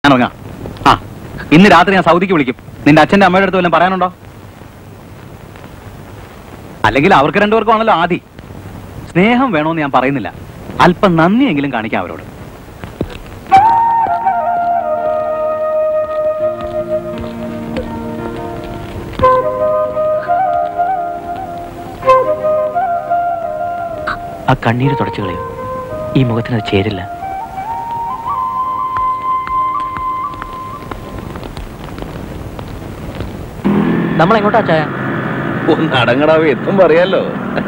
ഞാൻ ഇറങ്ങാം ആ ഇന്ന് രാത്രി ഞാൻ സൗദിക്ക് വിളിക്കും നിന്റെ അച്ഛന്റെ അമ്മയുടെ അടുത്ത് വല്ലതും പറയാനുണ്ടോ അല്ലെങ്കിൽ അവർക്ക് രണ്ടുപേർക്കും ആണല്ലോ ആദി സ്നേഹം വേണമെന്ന് ഞാൻ പറയുന്നില്ല അല്പം നന്ദിയെങ്കിലും കാണിക്കാം അവരോട് ആ കണ്ണീര് തുടച്ചു കളയും ഈ മുഖത്തിന് അത് ചേരില്ല നമ്മൾ എങ്ങോട്ടാ ചായ ഒന്ന് അടങ്ങടാവേ എത്തുമ്പോ അറിയാലോ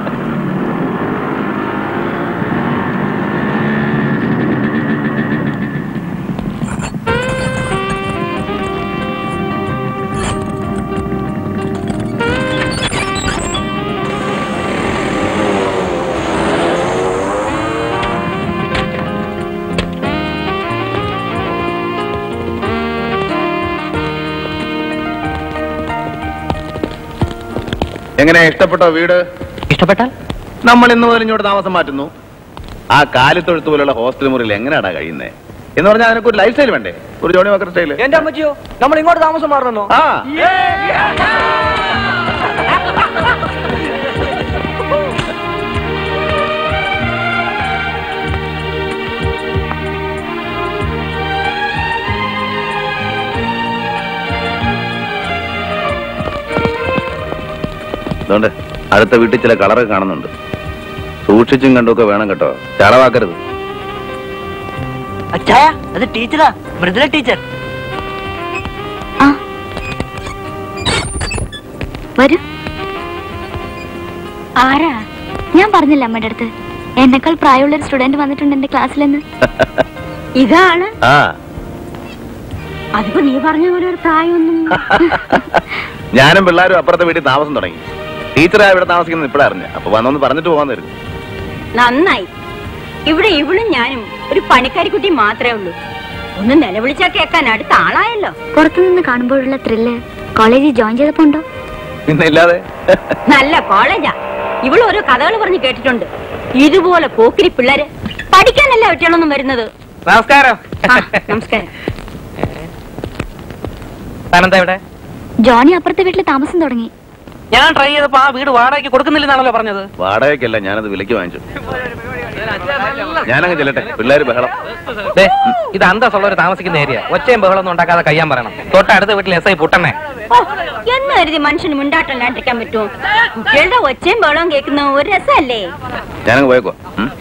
എങ്ങനെ ഇഷ്ടപ്പെട്ടോ വീട് ഇഷ്ടപ്പെട്ടാൽ നമ്മൾ ഇന്ന് മുതൽ ഇങ്ങോട്ട് താമസം മാറ്റുന്നു ആ കാലിത്തൊഴുത്ത് പോലുള്ള ഹോസ്റ്റൽ മുറിയിൽ എങ്ങനെയാടാ കഴിയുന്നത് എന്ന് പറഞ്ഞാൽ അതിനൊക്കെ ഒരു ലൈഫ് സ്റ്റൈൽ വേണ്ടേ ഒരു ജോണി വാക്കർ സ്റ്റൈൽ എന്റെ അമ്മച്ചിയോ നമ്മൾ ഇങ്ങോട്ട് താമസം മാറണമെന്നോ ആ അതുകൊണ്ട് അടുത്ത വീട്ടിൽ ചില കളറൊക്കെ കാണുന്നുണ്ട് സൂക്ഷിച്ചും കണ്ടുമൊക്കെ വേണം കേട്ടോ ചളവാക്കരുത് ചായ അത് ടീച്ചറാ മൃദുല ടീച്ചർ ആ വരൂ ആരാ ഞാൻ പറഞ്ഞില്ല അമ്മയുടെ അടുത്ത് എന്നെക്കാൾ പ്രായമുള്ള ഒരു സ്റ്റുഡന്റ് വന്നിട്ടുണ്ട് എന്റെ ക്ലാസ്സിലെന്ന് ഇതാണ് ആ അതിപ്പോ നീ പറഞ്ഞ പോലെ ഒരു പ്രായമൊന്നും ഞാനും പിള്ളേരും അപ്പുറത്തെ വീട്ടിൽ താമസം തുടങ്ങി ടീച്ചറാ ഇവിടെ താമസിക്കുന്നത് ഇപ്പഴാ അറിഞ്ഞ അപ്പൊ വന്നൊന്ന് പറഞ്ഞിട്ട് പോകാൻ തരും നന്നായി ഇവിടെ ഇവളും ഞാനും ഒരു പണിക്കാരിക്കുട്ടി മാത്രമേ ഉള്ളൂ ഒന്ന് നിലവിളിച്ചാ കേൾക്കാൻ അടുത്ത ആളായല്ലോ പുറത്തുനിന്ന് കാണുമ്പോഴുള്ള ത്രില്ല് കോളേജിൽ ജോയിൻ ചെയ്തപ്പോ ഉണ്ടോ പിന്നെ ഇല്ലാതെ നല്ല കോളേജാ ഇവൾ ഓരോ കഥകൾ പറഞ്ഞ് കേട്ടിട്ടുണ്ട് ഇതുപോലെ പോക്കിരി പിള്ളേര് പഠിക്കാനല്ല കുട്ടികളൊന്നും വരുന്നത് നമസ്കാരം ആ, നമസ്കാരം താനെന്താ ഇവിടെ ജോണി അപ്പുറത്തെ വീട്ടിൽ താമസം തുടങ്ങി ഞാൻ ട്രൈ ചെയ്തപ്പോ ആ വീട് വാടകയ്ക്ക് കൊടുക്കുന്നില്ലെന്നാണല്ലോ പറഞ്ഞത് വാടകയ്ക്കല്ല ഞാനത് വിലക്ക് വാങ്ങിച്ചു ഞാനങ്ങ് ചെല്ലട്ടെ പിള്ളേര് ബഹളം ദേ, ഇത് അന്തസ്സുള്ളവർ താമസിക്കുന്ന ഏരിയ ഒച്ചയും ബഹളൊന്നും ഉണ്ടാക്കാതെ കഴിയാൻ പറയണം തൊട്ടടുത്ത വീട്ടിൽ എസ് ഐ പുട്ടണേ ഓ, എന്ന് കരുതി മനുഷ്യന് മുണ്ടാട്ടല്ലാണ്ടിരിക്കാൻ പറ്റുമോ കുട്ടികളുടെ ഒച്ചയും ബഹളവും കേൾക്കുന്ന ഒരു രസമല്ലേ ഞാനങ്ങ് പോയേക്കോ ഉം.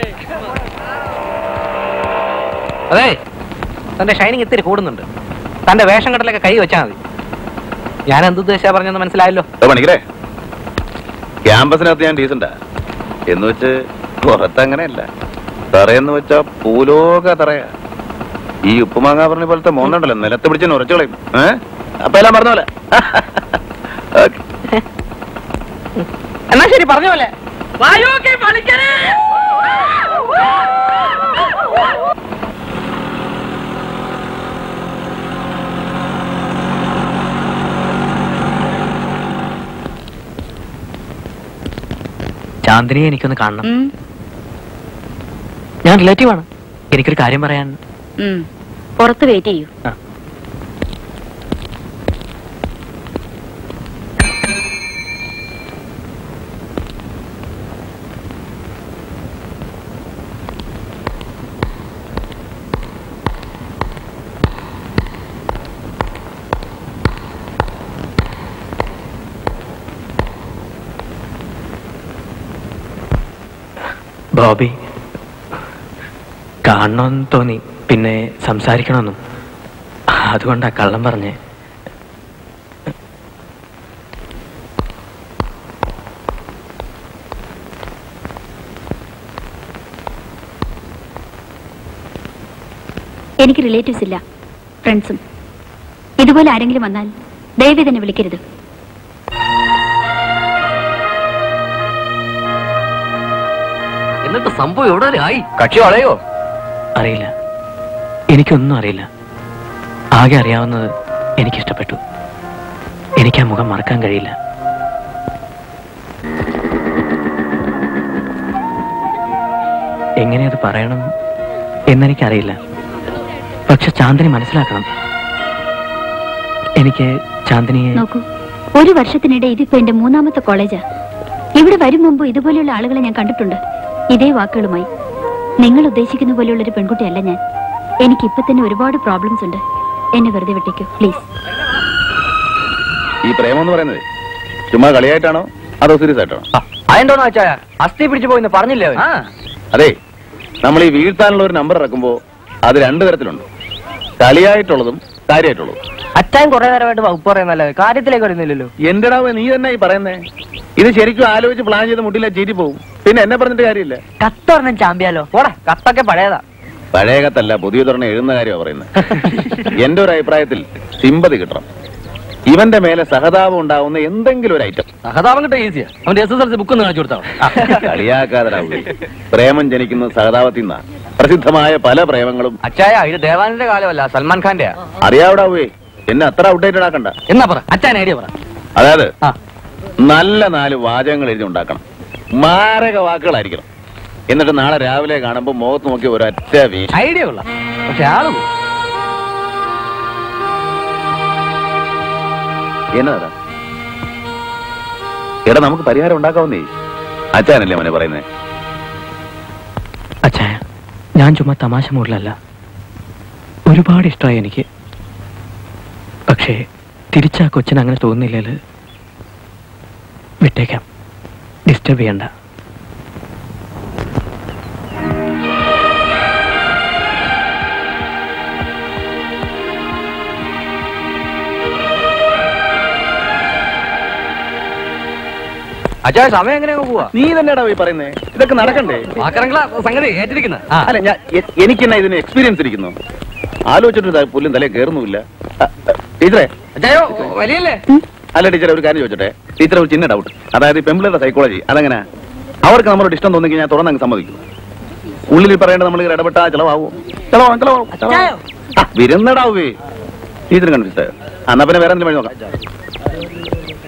അതെ തന്റെ ഷൈനിങ് ഇത്തിരി കൂടുന്നുണ്ട് തന്റെ വേഷം കെട്ടലൊക്കെ കൈ വെച്ചാൽ മതി ഞാൻ എന്തുദ്ദേശാ പറഞ്ഞെന്ന് മനസ്സിലായല്ലോ ഓ പണിക്കരേ ക്യാമ്പസിനകത്ത് ഞാൻ ഡീസന്റാ എന്ന് വെച്ച് പുറത്തങ്ങനെയല്ല തറയെന്ന് വെച്ചാ പൂലോക തറയാ ഈ ഉപ്പുമാങ്ങ പറഞ്ഞ പോലത്തെ മോന്നുണ്ടല്ലോ നിലത്ത് പിടിച്ച് ഉറച്ചു കളയും ഏ അപ്പൊ എല്ലാം പറഞ്ഞ പോലെ ഓക്കെ എന്നാ ശരി പറഞ്ഞ പോലെ ചാന്ദിനിയെ എനിക്കൊന്ന് കാണണം ഞാൻ റിലേറ്റീവ് ആണ് എനിക്കൊരു കാര്യം പറയാൻ പുറത്ത് വെയിറ്റ് ചെയ്യൂ ആ. ബോബി കാണണമെന്ന് തോന്നി പിന്നെ സംസാരിക്കണമെന്നും അതുകൊണ്ടാ കള്ളം പറഞ്ഞേ എനിക്ക് റിലേറ്റീവ്സ് ഇല്ല ഫ്രണ്ട്സും ഇതുപോലെ ആരെങ്കിലും വന്നാൽ ദയവി തന്നെ വിളിക്കരുത് എന്നിട്ട് സംഭവം എവിടെ വരെ ആയി കക്ഷി വളയോ അറിയില്ല എനിക്കൊന്നും അറിയില്ല ആകെ അറിയാവുന്നത് എനിക്കിഷ്ടപ്പെട്ടു എനിക്ക് ആ മുഖം മറക്കാൻ കഴിയില്ല എങ്ങനെ അത് പറയണം എന്നെനിക്കറിയില്ല പക്ഷെ ചാന്ദിനി മനസ്സിലാക്കണം എനിക്ക് ചാന്ദിനിയെ നോക്കൂ ഒരു വർഷത്തിനിടെ ഇതിപ്പോ എന്റെ മൂന്നാമത്തെ കോളേജാ ഇവിടെ വരും മുമ്പ് ഇതുപോലെയുള്ള ആളുകളെ ഞാൻ കണ്ടിട്ടുണ്ട് ഇതേ വാക്കുകളുമായി നിങ്ങൾ ഉദ്ദേശിക്കുന്ന പോലെയുള്ള ഒരു പെൺകുട്ടിയല്ല ഞാൻ എനിക്ക് ഇപ്പൊ തന്നെ ഒരുപാട് പ്രോബ്ലംസ് ഉണ്ട് എന്നെ വെറുതെ വിട്ടേക്കൂ പ്ലീസ് ഈ പ്രേമം എന്ന് പറയുന്നത് ചുമ്മാ കളിയായിട്ടാണോ അതോ സീരിയസ് ആയിട്ടാണോ അതെന്തോന്ന് വെച്ചാ അസ്ഥി പിടിച്ചു പോയിന്ന് പറഞ്ഞില്ലേ അതെ നമ്മൾ ഈ വീഴ്ത്താനുള്ള ഒരു നമ്പർ ഇറക്കുമ്പോ അത് രണ്ടു തരത്തിലുണ്ട് കളിയായിട്ടുള്ളതും കാര്യമായിട്ടുള്ളതും അച്ഛൻ കുറെ നേരമായിട്ട് വകുപ്പ് പറയുന്നല്ലേ കാര്യത്തിലേക്ക് വരുന്നില്ലല്ലോ എന്റെ ഡാവ് നീ തന്നെ ഈ പറയുന്നേ ഇത് ശരിക്കും ആലോചിച്ച് പ്ലാൻ ചെയ്ത് മുട്ടില്ല ചീറ്റി പോകും പിന്നെ എന്നെ പറഞ്ഞിട്ട് കാര്യമില്ല കത്ത് പറഞ്ഞ ചാമ്പ്യാലോ പോടാ കത്തൊക്കെ പഴയതാ പഴയ കത്തല്ല പുതിയ തുറന്ന എഴുതുന്ന കാര്യമാണ് പറയുന്നത് എന്റെ ഒരു അഭിപ്രായത്തിൽ സിമ്പതി കിട്ടണം ഇവന്റെ മേലെ സഹതാപം ഉണ്ടാവുന്ന എന്തെങ്കിലും ഒരു ഐറ്റം സഹതാപം കിട്ടാ ഈസിയാ അവന്റെ S S L C book ഒന്ന് കാണിച്ചു കൊടുത്താ കളിയാക്കാതെ പ്രേമം ജനിക്കുന്നത് സഹതാപത്തിൽ നിന്നാ പ്രസിദ്ധമായ പല പ്രേമങ്ങളും അച്ചായ ഇത് ദേവാനന്റെ കാലമല്ല സൽമാൻ ഖാന്റെ അറിയാവിടാവേ എന്നെ അത്ര ഔട്ട്ഡേറ്റഡ് ആക്കണ്ട എന്നാ പറ അച്ഛൻ ഐഡിയ പറ അതായത് ആ. നല്ല നാല് വാചകങ്ങൾ എഴുതി ഉണ്ടാക്കണം മാരക വാക്കുകളായിരിക്കണം എന്നിട്ട് നാളെ രാവിലെ കാണുമ്പോൾ മുഖത്ത് നോക്കി ഒരൊറ്റ വീശ ഐഡിയ കൊള്ളാം പക്ഷെ ആള് പോകും എന്നതാ എടാ നമുക്ക് പരിഹാരം ഉണ്ടാക്കാവുന്നേ അച്ഛനല്ലേ മോനെ പറയുന്നേ അച്ഛായ ഞാൻ ചുമ്മാ തമാശ മൂടിലല്ല ഒരുപാട് ഇഷ്ടമായി എനിക്ക് പക്ഷേ തിരിച്ചാ കൊച്ചിന് അങ്ങനെ തോന്നുന്നില്ലല്ലോ വിട്ടേക്കാം ഡിസ്റ്റർബ് ചെയ്യണ്ട അച്ഛാ സമയം എങ്ങനെയാ പോവാ നീ തന്നെയാടാ പോയി പറയുന്നേ ഇതൊക്കെ നടക്കണ്ടേ വാക്കറങ്ങള സംഗതി ഏറ്റെടുക്കുന്ന അല്ല ഞാൻ എ- എനിക്കെന്നാ ഇതിന് എക്സ്പീരിയൻസ് ഇരിക്കുന്നു ആലോചിച്ചിട്ട് ത- പുല്ലും തലേ കയറുന്നുമില്ല അ, അ, ടീച്ചറെ അച്ഛായോ വലിയല്ലേ അല്ല ടീച്ചറെ ഒരു കാര്യം ചോദിച്ചോട്ടെ ടീച്ചറെ ഒരു ചിന്ന ഡൗട്ട് അതായത് ഈ പെമ്പിളുടെ സൈക്കോളജി അതെങ്ങനെ അവർക്ക് നമ്മളോട് ഇഷ്ടം തോന്നിക്ക് ഞാൻ തുറന്നങ്ങ് സമ്മതിക്കും ഉള്ളിൽ ഈ പറയേണ്ടത് നമ്മൾ ഇടപെട്ടാ ചിലവാകുമോ ചിലവാകും ചിലവാകും ചിലവാകും. ആ, വിരുന്നടാവേ ടീച്ചർ കൺഫ്യൂസ് ആയോ എന്നാ പിന്നെ വേറെ എന്തെങ്കിലും വഴി നോക്കാം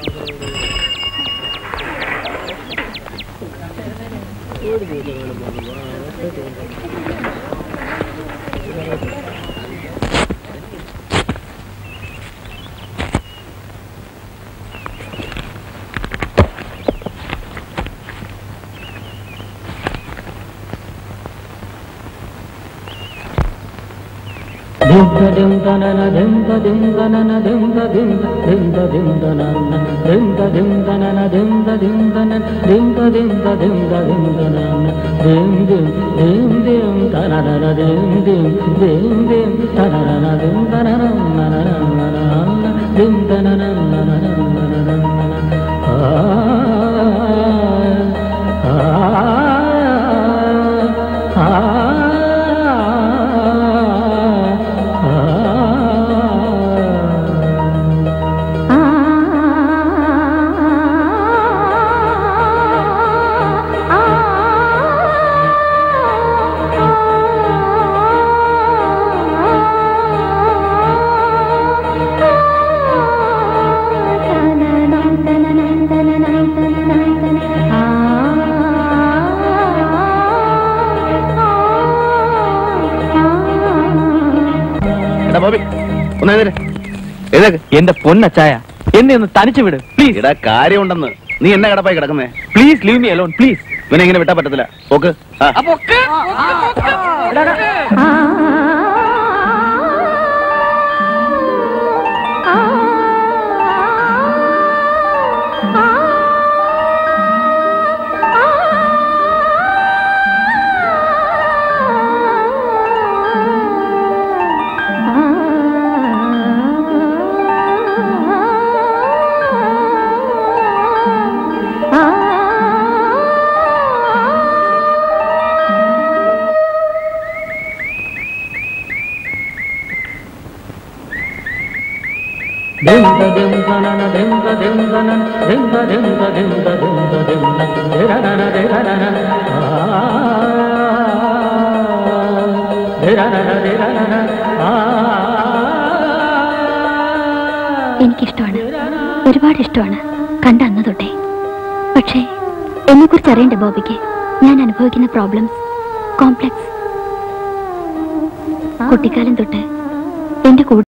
എടാ ബോബി ഒന്ന് എഴുതേ എഴുതേക്ക് എന്റെ പൊന്നച്ചായ എന്നെ ഒന്ന് തനിച്ചു വിട് പ്ലീസ് ഇടാ കാര്യമുണ്ടെന്ന് നീ എന്നെ കിടപ്പായി കിടക്കുന്നേ please leave me alone please ഇവനെ ഇങ്ങനെ വിട്ടാ പറ്റത്തില്ല ഓക്ക് ആ എനിക്കിഷ്ടമാണ് ഒരുപാട് ഇഷ്ടമാണ് കണ്ട അന്ന് തൊട്ടേ പക്ഷേ എന്നെ കുറിച്ച് അറിയണ്ടേ ബോബിക്ക് ഞാൻ അനുഭവിക്കുന്ന പ്രോബ്ലംസ് കോംപ്ലക്സ് കുട്ടിക്കാലം തൊട്ട് എന്റെ കൂടെ